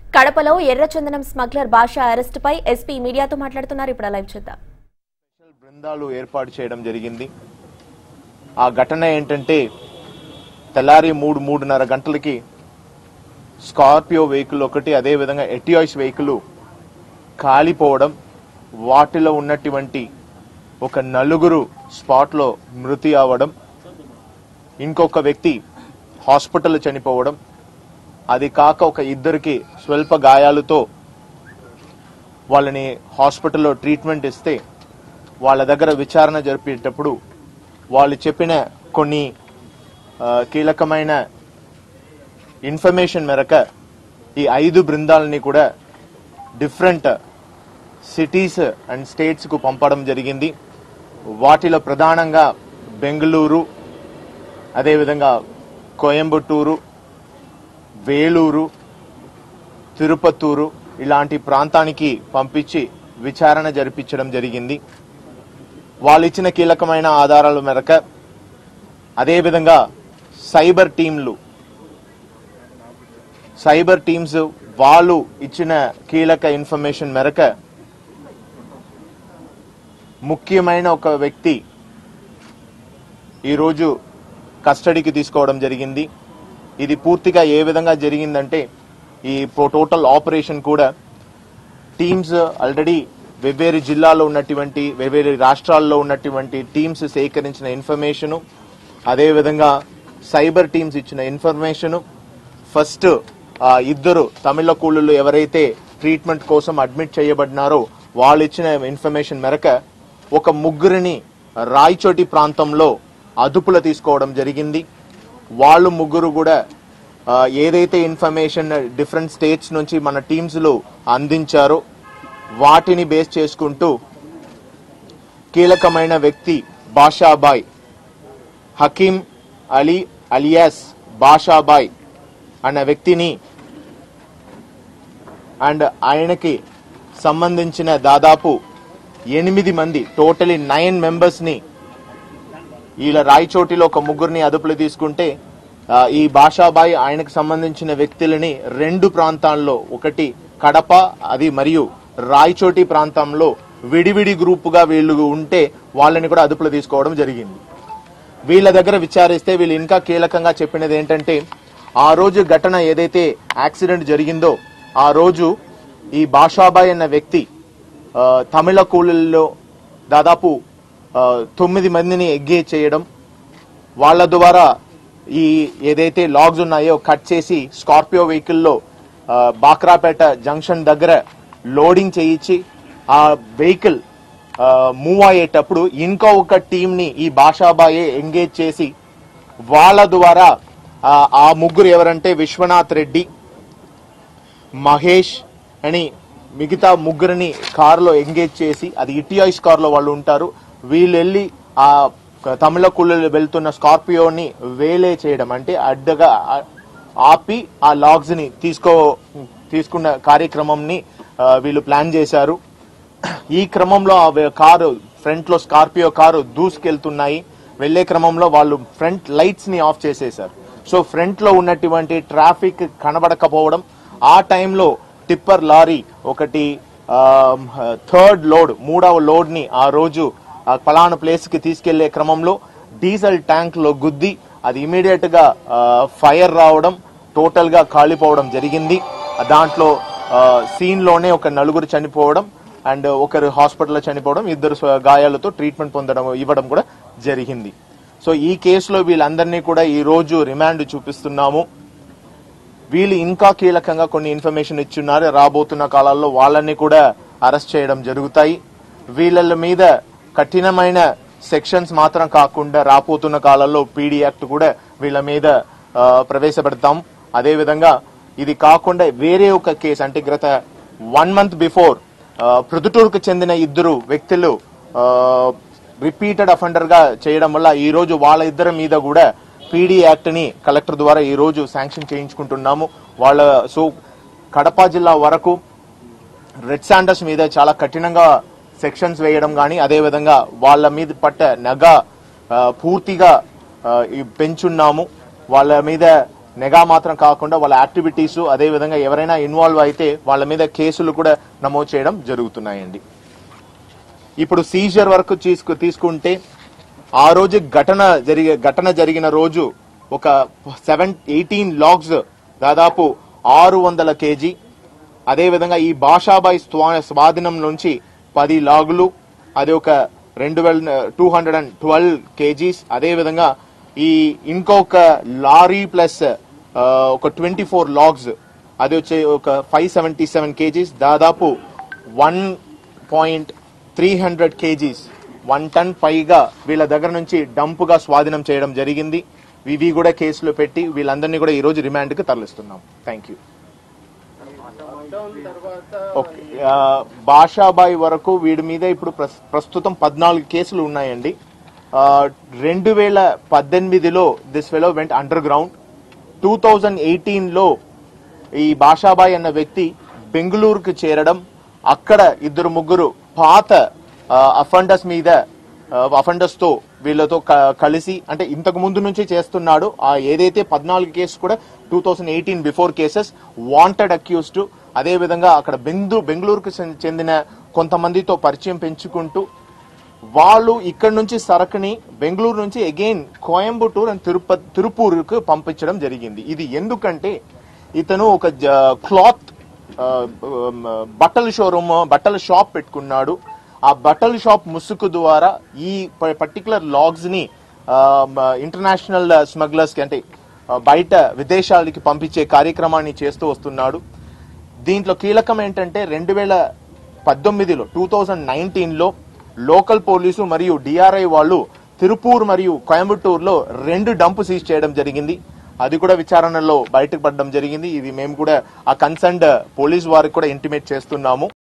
కడపలో ఎర్రచందనం స్మగ్లర్ భాష అరెస్టుపై ఎస్పీ మీడియాతో మాట్లాడుతున్నారు ఇప్పుడు లైవ్ చూద్దాం స్పెషల్ బృందాలు ఏర్పాటు చేయడం జరిగింది ఆ ఘటన ఏంటంటే తెల్లారి మూడు మూడున్నర గంటలకి స్కార్పియో వెహికల్ ఒకటి అదేవిధంగా ఎటియాయిస్ వెహికల్ కాలిపోవడం వాటిలో ఉన్నటువంటి ఒక నలుగురు స్పాట్లో మృతి అవ్వడం ఇంకొక వ్యక్తి హాస్పిటల్ చనిపోవడం అది కాక ఒక ఇద్దరికి స్వల్ప గాయాలతో వాళ్ళని హాస్పిటల్లో ట్రీట్మెంట్ ఇస్తే వాళ్ళ దగ్గర విచారణ జరిపేటప్పుడు వాళ్ళు చెప్పిన కొన్ని ఆ, కీలకమైన ఇన్ఫర్మేషన్ మేరకు ఈ ఐదు బృందాలని కూడా డిఫరెంట్ సిటీస్ అండ్ స్టేట్స్కు పంపడం జరిగింది వాటిలో ప్రధానంగా బెంగళూరు అదేవిధంగా కోయంబత్తూరు వేలూరు తిరుపత్తూరు ఇలాంటి ప్రాంతానికి పంపించి విచారణ జరిపించడం జరిగింది వాళ్ళు ఇచ్చిన కీలకమైన ఆధారాల మేరకు అదేవిధంగా సైబర్ టీంలు సైబర్ టీమ్స్ వాళ్ళు ఇచ్చిన కీలక ఇన్ఫర్మేషన్ మేరకు ముఖ్యమైన ఒక వ్యక్తి ఈరోజు కస్టడీకి తీసుకోవడం జరిగింది ఇది పూర్తిగా ఏ విధంగా జరిగిందంటే ఈ టోటల్ ఆపరేషన్ కూడా టీమ్స్ ఆల్రెడీ వెవ్వేరు జిల్లాలో ఉన్నటువంటి వెవ్వేరు రాష్ట్రాల్లో ఉన్నటువంటి టీమ్స్ సేకరించిన ఇన్ఫర్మేషను అదేవిధంగా సైబర్ టీమ్స్ ఇచ్చిన ఇన్ఫర్మేషను ఫస్ట్ ఆ ఇద్దరు తమిళ కూలీలు ఎవరైతే ట్రీట్మెంట్ కోసం అడ్మిట్ చేయబడినారో వాళ్ళు ఇచ్చిన ఇన్ఫర్మేషన్ మేరకు ఒక ముగ్గురిని రాయచోటి ప్రాంతంలో అదుపులో తీసుకోవడం జరిగింది వాళ్ళు ముగ్గురు కూడా ఆ, ఏదైతే ఇన్ఫర్మేషన్ డిఫరెంట్ స్టేట్స్ నుంచి మన టీమ్స్లో అందించారో వాటిని బేస్ చేసుకుంటూ కీలకమైన వ్యక్తి బాషాబాయ్ హకీం అలీ అలియాస్ బాషాబాయ్ అన్న వ్యక్తిని అండ్ ఆయనకి సంబంధించిన దాదాపు ఎనిమిది మంది టోటలీ నైన్ మెంబర్స్ని వీళ్ళ రాయచోటిలో ఒక ముగ్గురిని అదుపులో తీసుకుంటే ఆ, ఈ భాషాబాయి ఆయనకు సంబంధించిన వ్యక్తులని రెండు ప్రాంతాల్లో ఒకటి కడప అది మరియు రాయచోటి ప్రాంతంలో విడివిడి గ్రూపుగా వీళ్ళు ఉంటే వాళ్ళని కూడా అదుపులో తీసుకోవడం జరిగింది వీళ్ళ దగ్గర విచారిస్తే వీళ్ళు ఇంకా కీలకంగా చెప్పినది ఏంటంటే ఆ రోజు ఘటన ఏదైతే యాక్సిడెంట్ జరిగిందో ఆ రోజు ఈ బాషాబాయ్ అన్న వ్యక్తి ఆ, తమిళ కూలీల్లో దాదాపు ఆ, తొమ్మిది మందిని ఎంగేజ్ చేయడం వాళ్ళ ద్వారా ఈ ఏదైతే లాగ్స్ ఉన్నాయో కట్ చేసి స్కార్పియో వెహికల్లో ఆ, బాక్రాపేట జంక్షన్ దగ్గర లోడింగ్ చేయించి ఆ వెహికల్ మూవ్ అయ్యేటప్పుడు ఇంకో ఒక టీం ని ఈ భాషాబాయే ఎంగేజ్ చేసి వాళ్ళ ద్వారా ఆ, ఆ ముగ్గురు ఎవరంటే విశ్వనాథ్ రెడ్డి మహేష్ అని మిగతా ముగ్గురిని కారులో ఎంగేజ్ చేసి అది ఇటియాయిస్ కారులో వాళ్ళు ఉంటారు వీళ్ళు వెళ్ళి ఆ తమిళ కుళ్ళు వెళ్తున్న స్కార్పియోని వేలే చేయడం అంటే అడ్డగా ఆ- ఆపి ఆ లాగ్స్ ని తీసుకో తీసుకున్న కార్యక్రమంని ఆ, వీళ్ళు ప్లాన్ చేశారు ఈ క్రమంలో ఆ వే- కారు ఫ్రంట్ లో స్కార్పియో కారు దూసుకెళ్తున్నాయి వెళ్లే క్రమంలో వాళ్ళు ఫ్రంట్ లైట్స్ ని ఆఫ్ చేసేశారు సో ఫ్రంట్ లో ఉన్నటువంటి ట్రాఫిక్ కనబడకపోవడం ఆ టైంలో టిప్పర్ లారీ ఒకటి థర్డ్ లోడ్ మూడవ లోడ్ ని ఆ రోజు ఆ పలానా ప్లేస్ కి తీసుకెళ్లే క్రమంలో డీజిల్ ట్యాంక్ లో గుద్ది అది ఇమీడియట్ గా ఫైర్ రావడం టోటల్ గా కాలిపోవడం జరిగింది దాంట్లో సీన్ లోనే ఒక నలుగురు చనిపోవడం అండ్ ఒకరు హాస్పిటల్లో చనిపోవడం ఇద్దరు స్వ- గాయాలతో ట్రీట్మెంట్ పొందడం ఇవ్వడం కూడా జరిగింది సో ఈ కేసులో వీళ్ళందరినీ కూడా ఈ రోజు రిమాండ్ చూపిస్తున్నాము వీళ్ళు ఇంకా కీలకంగా కొన్ని ఇన్ఫర్మేషన్ ఇచ్చున్నారు రాబోతున్న కాలాల్లో వాళ్ళని కూడా అరెస్ట్ చేయడం జరుగుతాయి వీళ్ళ మీద కఠినమైన సెక్షన్స్ మాత్రం కాకుండా రాబోతున్న కాలాల్లో పీడీ యాక్ట్ కూడా వీళ్ళ మీద ఆ, ప్రవేశపెడతాం అదేవిధంగా ఇది కాకుండా వేరే ఒక కేసు అంటే గత వన్ మంత్ బిఫోర్ ప్రొద్దుటూరుకు చెందిన ఇద్దరు వ్యక్తులు రిపీటెడ్ అఫెండర్ గా చేయడం వల్ల ఈ రోజు వాళ్ళ ఇద్దరి మీద కూడా పీడీ యాక్ట్ ని కలెక్టర్ ద్వారా ఈ రోజు శాంక్షన్ చేయించుకుంటున్నాము వాళ్ళ సో కడప జిల్లా వరకు రెడ్ శాండర్స్ మీద చాలా కఠినంగా సెక్షన్స్ వేయడం కానీ అదేవిధంగా వాళ్ళ మీద పట్ట నగ ఆ, పూర్తిగా ఆ, ఈ పెంచున్నాము వాళ్ళ మీద నెగా మాత్రం కాకుండా వాళ్ళ యాక్టివిటీస్ అదే విధంగా ఎవరైనా ఇన్వాల్వ్ అయితే వాళ్ళ మీద కేసులు కూడా నమోదు చేయడం జరుగుతున్నాయండి ఇప్పుడు సీజర్ వరకు తీసుకు తీసుకుంటే ఆ రోజు ఘటన జరిగే ఘటన జరిగిన రోజు ఒక సెవెన్ ఎయిటీన్ లాగ్స్ దాదాపు ఆరు వందల కేజీ అదేవిధంగా ఈ భాషాబాయి స్వా- స్వాధీనం నుంచి పది లాగులు అది ఒక రెండు వేల two hundred and twelve KGs అదేవిధంగా ఈ ఇంకొక లారీ ప్లస్ ఒక ట్వంటీ ఫోర్ లాగ్స్ అది వచ్చే ఒక ఫైవ్ సెవెంటీ సెవెన్ కేజీస్ దాదాపు one point three hundred KGs one ton పైగా వీళ్ళ దగ్గర నుంచి డంపుగా స్వాధీనం చేయడం జరిగింది ఇవి కూడా కేసులో పెట్టి వీళ్ళందరినీ కూడా ఈ రోజు రిమాండ్ కి తరలిస్తున్నాం థ్యాంక్ యూ ఓకే ఆ, బాషాబాయి వరకు వీడి మీద ఇప్పుడు ప్రస్- ప్రస్తుతం పద్నాలుగు కేసులు ఉన్నాయండి ఆ, రెండు వేల పద్దెనిమిదిలో this fellow went underground two thousand ఎయిటీన్లో ఈ బాషాబాయ్ అన్న వ్యక్తి బెంగళూరుకు చేరడం అక్కడ ఇద్దరు ముగ్గురు పాత అఫండస్ మీద అఫండస్ తో వీళ్ళతో క- కలిసి అంటే ఇంతకు ముందు నుంచి చేస్తున్నాడు ఆ ఏదైతే పద్నాలుగు కేసు కూడా two thousand eighteen before cases wanted accused అదే విధంగా అక్కడ బెందు బెంగళూరుకు చెంది- చెందిన కొంతమందితో పరిచయం పెంచుకుంటూ వాళ్ళు ఇక్కడ నుంచి సరకుని బెంగళూరు నుంచి అగైన్ కోయంబత్తూర్ అండ్ తిరుపతి తిరుపూరుకు పంపించడం జరిగింది ఇది ఎందుకంటే ఇతను ఒక క్లాత్ బట్టల షోరూమ్ బట్టల షాప్ పెట్టుకున్నాడు ఆ బట్టల షాప్ ముసుగు ద్వారా ఈ పర్టికులర్ లాగ్స్ ని ఇంటర్నేషనల్ స్మగ్లర్స్ కి అంటే ఆ, బయట విదేశాలకి పంపించే కార్యక్రమాన్ని చేస్తూ వస్తున్నాడు దీంట్లో కీలకం ఏంటంటే రెండు వేల పద్దొమ్మిదిలో టూ థౌజండ్ నైన్టీన్లో లోకల్ పోలీసు మరియు డిఆర్ఐ వాళ్ళు తిరుపూర్ మరియు కోయంబత్తూరులో రెండు డంపు సీజ్ చేయడం జరిగింది అది కూడా విచారణలో బయటకు పడడం జరిగింది ఇది మేము కూడా ఆ కన్సర్న్డ్ పోలీస్ వారికి కూడా ఇంటిమేట్ చేస్తున్నాము